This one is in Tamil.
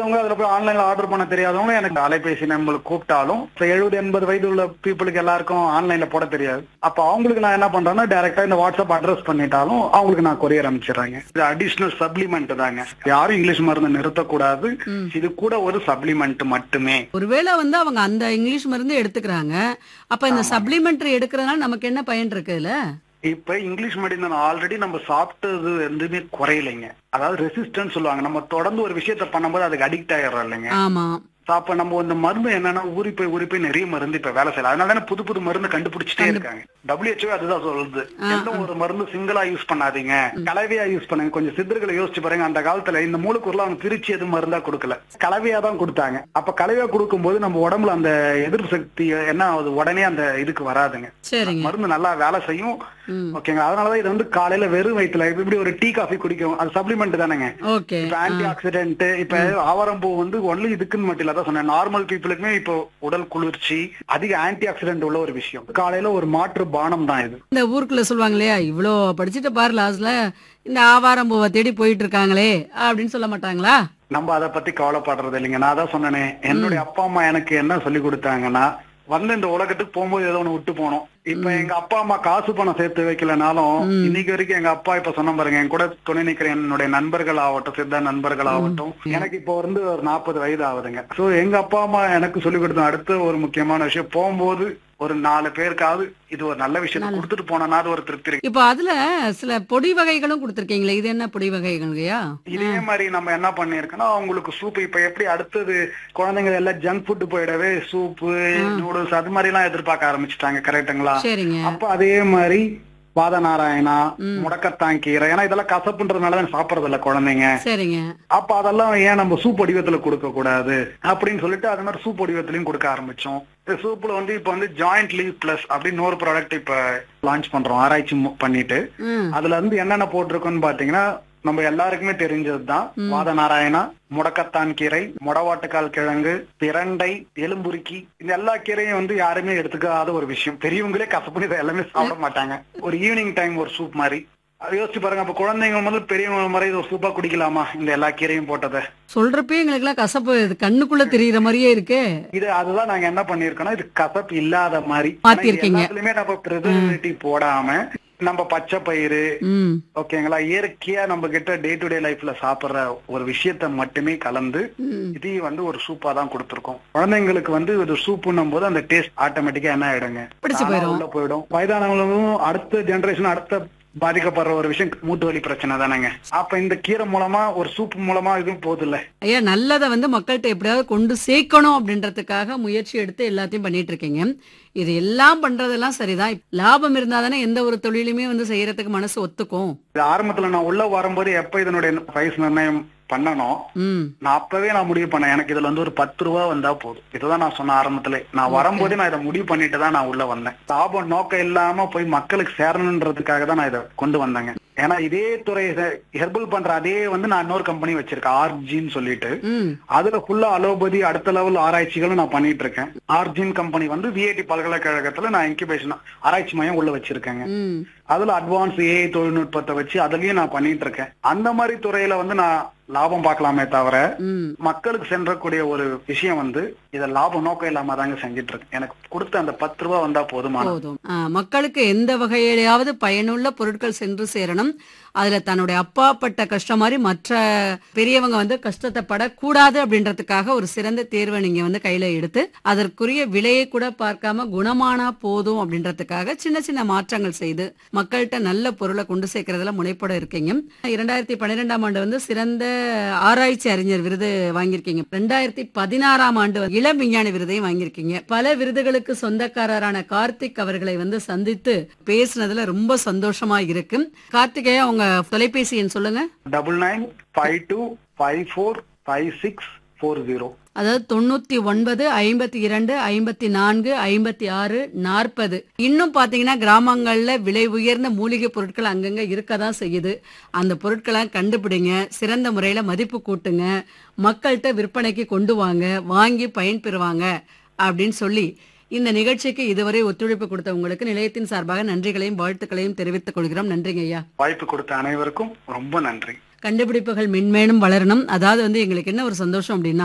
தெரியாதவங்க அதுல போய் ஆன்லைன்ல ஆர்டர் பண்ண தெரியாதவங்க எனக்கு அலைபேசி நம்மளுக்கு கூப்பிட்டாலும் இப்ப எழுபது எண்பது வயது உள்ள பீப்புளுக்கு எல்லாருக்கும் ஆன்லைன்ல போட தெரியாது அப்ப அவங்களுக்கு நான் என்ன பண்றேன்னா டைரக்டா இந்த வாட்ஸ்அப் அட்ரஸ் பண்ணிட்டாலும் அவங்களுக்கு நான் கொரியர் அனுப்பிச்சிடுறேங்க இது அடிஷனல் சப்ளிமெண்ட் தாங்க யாரும் இங்கிலீஷ் மருந்து நிறுத்தக்கூடாது இது கூட ஒரு சப்ளிமெண்ட் மட்டுமே ஒருவேளை வந்து அவங்க அந்த இங்கிலீஷ் மருந்து எடுத்துக்கிறாங்க அப்ப இந்த சப்ளிமெண்டரி எடுக்கிறதுனால நமக்கு என்ன பயன் இருக்குதுல இப்ப இங்கிலீஷ் மெடிசன் ஆல்ரெடி நம்ம சாப்பிட்டது எதுவுமே குறையலைங்க அதாவது ரெசிஸ்டன்ஸ் சொல்லுவாங்க நம்ம தொடர்ந்து ஒரு விஷயத்த பண்ணும்போது அதுக்கு அடிக்ட் ஆயிடுறோம் இல்லைங்க ஆமா அப்ப நம்ம இந்த மருந்து என்னன்னா ஊறி போய் ஊறி போய் நிறைய மருந்து இப்ப வேலை செய்யலாம் அதனால தானே புது புது மருந்து கண்டுபிடிச்சிட்டே இருக்காங்க WHO அதுதான் சொல்லுது எந்த ஒரு மருந்து சிங்கிளா யூஸ் பண்ணாதீங்க கலவையா யூஸ் பண்ணுங்க கொஞ்சம் சித்தர்களை யோசிச்சு பாருங்க அந்த காலத்துல இந்த மூலக்கூறுல அவங்க பிரிச்சு எதுவும் மருந்தா கொடுக்கல கலவையா தான் கொடுத்தாங்க அப்ப கலவையா கொடுக்கும்போது நம்ம உடம்புல அந்த எதிர்ப்பு சக்தி என்ன ஆகுது உடனே அந்த இதுக்கு வராதுங்க சரிங்க மருந்து நல்லா வேலை செய்யும் ம். ஓகேங்க அதனாலதான் இது வந்து காலையில வெறும் வயிற்றுல இப்படி ஒரு டீ காஃபி குடிக்கும் அது சப்ளிமெண்ட் தானேங்க ஓகே இப்ப ஆன்டி ஆக்சிடென்ட் இப்ப ஆவாரம்பூ வந்து ஒன்லி இதுக்குன்னு மட்டும் இல்ல அதான் சொன்னேன் நார்மல் பீப்புளுக்குமே இப்போ உடல் குளிர்ச்சி அதிக ஆன்டி ஆக்சிடென்ட் உள்ள ஒரு விஷயம் காலையில ஒரு மாற்று பானம் தான் இது இந்த ஊருக்குள்ள சொல்லுவாங்க இல்லையா இவ்வளோ படிச்சுட்டு பாரு லாஸ்ட்ல இந்த ஆவாரம் பூவை தேடி போயிட்டு இருக்காங்களே அப்படின்னு சொல்ல மாட்டாங்களா நம்ம அதை பத்தி கவலைப்படுறது இல்லைங்க நான் தான் சொன்னேனே என்னுடைய அப்பா அம்மா எனக்கு என்ன சொல்லி கொடுத்தாங்கன்னா வந்து இந்த உலகத்துக்கு போகும்போது ஏதோ ஒண்ணு விட்டு போனோம் இப்ப எங்க அப்பா அம்மா காசு பணம் சேர்த்து வைக்கலனாலும் இன்னைக்கு வரைக்கும் எங்க அப்பா இப்ப சொன்ன பாருங்க என் கூட துணை நிக்கிற என்னுடைய நண்பர்கள் ஆகட்டும் சித்த நண்பர்கள் ஆகட்டும் எனக்கு இப்போ வந்து ஒரு நாற்பது வயது ஆகுதுங்க சோ எங்க அப்பா அம்மா எனக்கு சொல்லி கொடுத்த அடுத்த ஒரு முக்கியமான விஷயம் போகும்போது ஒரு நாலு பேருக்காவது இது ஒரு நல்ல விஷயத்தை கொடுத்துட்டு போனா அது ஒரு திருப்தி இருக்கு இப்போ அதுல சில பொடி வகைகளும் கொடுத்துருக்கீங்களே இது என்ன பொடி வகைகள்யா இதே மாதிரி நம்ம என்ன பண்ணிருக்கோம்னா அவங்களுக்கு சூப் இப்ப எப்படி அடுத்தது குழந்தைங்க எல்லாம் ஜங்க் ஃபுட் போயிடவே சூப்பு நூடுல்ஸ் அது மாதிரி எல்லாம் எதிர்பார்க்க ஆரம்பிச்சுட்டாங்க கரெக்ட்டுங்களா சரிங்க அப்ப அதே மாதிரி வாத நாராயணா முடக்கத்தான் கீரை ஏன்னா இதெல்லாம் கசப்புன்றதுனால தான் சாப்பிடறது இல்ல குழந்தைங்க சரிங்க அப்ப அதெல்லாம் ஏன் நம்ம சூப் வடிவத்துல கொடுக்க கூடாது அப்படின்னு சொல்லிட்டு அது மாதிரி சூப் வடிவத்திலயும் கொடுக்க ஆரம்பிச்சோம் இந்த சூப்ல வந்து இப்ப வந்து ஜாயிண்ட் லீவ் பிளஸ் அப்படின்னு ஒரு ப்ராடக்ட் இப்ப லான்ச் பண்றோம் ஆராய்ச்சி மு- பண்ணிட்டு ம் அதுல இருந்து என்னென்ன போட்டிருக்கோன்னு பாத்தீங்கன்னா நம்ம எல்லாருக்குமே தெரிஞ்சதுதான் வாத நாராயணா முடக்கத்தான் கீரை முடவாட்டுக்கால் கிழங்கு பிரண்டை எலும்புருக்கி இந்த எல்லா கீரையும் வந்து யாருமே எடுத்துக்காத ஒரு விஷயம் பெரியவங்களே கசப்புன்னு இதை எல்லாமே சாப்பிட மாட்டாங்க ஒரு ஈவினிங் டைம் ஒரு சூப் மாதிரி அது யோசிச்சு பாருங்க அப்ப குழந்தைங்க முதல்ல பெரியவங்க மாதிரி இது ஒரு சூப்பா குடிக்கலாமா இந்த எல்லா கீரையும் போட்டதை சொல்றப்பே எங்களுக்கு எல்லாம் கசப்பு இது கண்ணுக்குள்ள தெரியுற மாதிரியே இருக்கே இது அதுதான் நாங்க என்ன பண்ணிருக்கோம்னா இது கசப்பு இல்லாத மாதிரி மாத்திருக்கீங்க. ஆனா இது எல்லாத்துலயுமே நம்ம ப்ரிசர்வேட்டிவ் போடாம நம்ம பச்சை பயிறு ம் ஓகேங்களா இயற்கையா நம்ம கிட்ட டே டு டே லைஃப்ல சாப்பிடுற ஒரு விஷயத்த மட்டுமே கலந்து ம். இதையும் வந்து ஒரு சூப்பா தான் கொடுத்துருக்கோம் குழந்தைங்களுக்கு வந்து ஒரு சூப்புன்னும் போது அந்த டேஸ்ட் ஆட்டோமேட்டிக்கா என்ன ஆயிடுங்க பிடிச்சு தானா போயிரும். உள்ள போயிடும் வயதானவங்களும் அடுத்த ஜெனரேஷன் அடுத்த பாதிக்கப்படுற ஒரு விஷயம் மூட்டு வலி பிரச்சனை தானேங்க அப்ப இந்த கீரை மூலமா ஒரு சூப் மூலமா இதுவும் போகுது இல்ல ஐயா நல்லதை வந்து மக்கள்கிட்ட எப்படியாவது கொண்டு சேர்க்கணும் அப்படின்றதுக்காக முயற்சி எடுத்து எல்லாத்தையும் பண்ணிட்டு இருக்கீங்க இது எல்லாம் பண்றதெல்லாம் சரிதான் லாபம் இருந்தா தானே எந்த ஒரு தொழிலுமே வந்து செய்யறதுக்கு மனசு ஒத்துக்கும் இது ஆரம்பத்துல நான் உள்ள வரும்போது எப்ப இதனுடைய பிரைஸ் நிர்ணயம் பண்ணணும் ம் நான் அப்பவே நான் முடிவு பண்ணேன் எனக்கு இதுல வந்து ஒரு பத்து ரூபா வந்தா போதும் இதுதான் நான் சொன்ன ஆரம்பத்துல நான் வரும்போதே நான் இதை முடிவு பண்ணிட்டு தான் நான் உள்ள வந்தேன் லாபம் நோக்கம் இல்லாம போய் மக்களுக்கு சேரணுன்றதுக்காக தான் நான் இதை கொண்டு வந்தேங்க ஏன்னா இதே துறை ஹெர்பல் பண்ற அதே வந்து நான் இன்னொரு கம்பெனி வச்சிருக்கேன் ஆர்ஜின்னு சொல்லிட்டு ம் அதுல ஃபுல்லா அலோபதி அடுத்த லெவல் ஆராய்ச்சிகளும் நான் பண்ணிட்டு இருக்கேன் ஆர்ஜின் கம்பெனி வந்து விஐடி பல்கலைக்கழகத்துல நான் இன்குபேஷன் ஆராய்ச்சி மையம் உள்ள வச்சிருக்கேங்க ம் அதுல அட்வான்ஸ் ஏஐ தொழில்நுட்பத்தை வச்சு அதுலயும் நான் பண்ணிட்டு இருக்கேன் அந்த மாதிரி துறையில வந்து நான் லாபம் பார்க்கலாமே தவிர ம் மக்களுக்கு சென்றக்கூடிய ஒரு விஷயம் வந்து இத லாப நோக்கம் இல்லாம தாங்க செஞ்சுட்டு இருக்கேன் எனக்கு கொடுத்த அந்த பத்து ரூபா வந்தா போதுமான போதும் ஆ, மக்களுக்கு எந்த வகையிலாவது பயனுள்ள பொருட்கள் சென்று சேரணும் அதுல தன்னுடைய அப்பா பட்ட கஷ்டம் மாதிரி மற்ற பெரியவங்க வந்து கஷ்டத்தை படக்கூடாது அப்படின்றதுக்காக ஒரு சிறந்த தேர்வை நீங்க வந்து கையில எடுத்து அதற்குரிய விலையை கூட பார்க்காம குணமானா போதும் அப்படின்றதுக்காக சின்ன சின்ன மாற்றங்கள் செய்து மக்கள்கிட்ட நல்ல பொருளை கொண்டு சேர்க்கறதுல முனைப்பட இருக்கீங்க இரண்டாயிரத்தி பன்னிரெண்டாம் ஆண்டு வந்து சிறந்த ஆராய்ச்சி அறிஞர் விருது வாங்கியிருக்கீங்க ரெண்டாயிரத்தி பதினாறாம் ஆண்டு வந்து இளம் விஞ்ஞானி விருதையும் வாங்கியிருக்கீங்க பல விருதுகளுக்கு சொந்தக்காரரான கார்த்திக் அவர்களை வந்து சந்தித்து பேசுனதுல ரொம்ப சந்தோஷமா இருக்கு கார்த்திகேயா உங்க தொலைபேசி எண் சொல்லுங்க double nine five two five four five six four zero அதாவது தொண்ணூத்தி ஒன்பது ஐம்பத்தி இரண்டு ஐம்பத்தி நான்கு ஐம்பத்தி ஆறு நாற்பது இன்னும் பாத்தீங்கன்னா கிராமங்கள்ல விலை உயர்ந்த மூலிகை பொருட்கள் அங்கங்க இருக்கதான் செய்யுது அந்த பொருட்களை கண்டுபிடிங்க சிறந்த முறையில மதிப்பு கூட்டுங்க மக்கள்கிட்ட விற்பனைக்கு கொண்டு வாங்க வாங்கி பயன்பெறுவாங்க அப்படின்னு சொல்லி இந்த நிகழ்ச்சிக்கு இதுவரை ஒத்துழைப்பு கொடுத்த உங்களுக்கு நிலையத்தின் சார்பாக நன்றிகளையும் வாழ்த்துக்களையும் தெரிவித்துக் கொள்கிறோம் நன்றிங்க ஐயா வாய்ப்பு கொடுத்த அனைவருக்கும் ரொம்ப நன்றி கண்டுபிடிப்புகள் மென்மேலும் வளரணும் அதாவது வந்து எங்களுக்கு என்ன ஒரு சந்தோஷம் அப்படின்னா